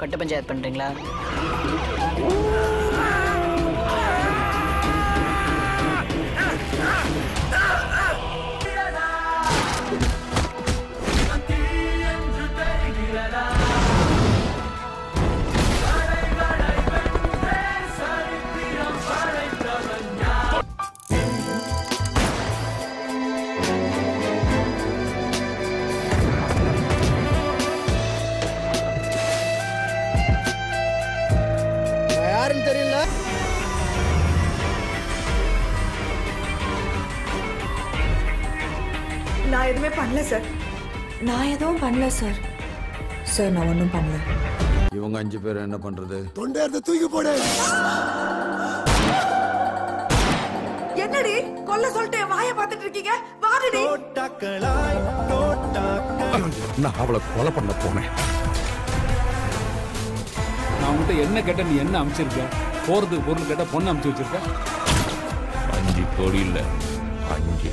கட்ட பஞ்சாயத்து பண்றீங்களா நான் யாருன்னு தெரியல நான் எதுவுமே பண்ணல சார் நான் எதுவும் பண்ணல சார் சார் நான் ஒன்றும் பண்ணல இவங்க அஞ்சு பேர் என்ன பண்றது தொண்டை தூக்கி போடு என்னடி கொல்ல சொல்லிட்டு வாயை பார்த்துட்டு இருக்கீங்க வாடடி நான் அவளை கொலை பண்ண போனேன் நான் உன்கிட்ட என்ன கேட்ட நீ என்ன அமைச்சிருக்க போறதுக்கு பொருள் கேட்ட பொண்ணு அமைச்சு வச்சிருக்க அஞ்சு கோடி இல்ல அஞ்சு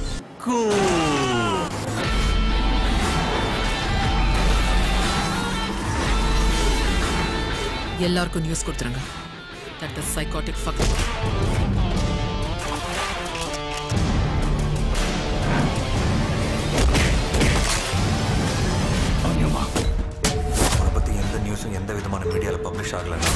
எல்லாருக்கும் நியூஸ் கொடுத்துருங்க தட் த சைக்காட்டிக் ஃபக் அவனை பத்தி எந்த நியூஸும் எந்த விதமான மீடியால பப்ளிஷ் ஆகலன்னா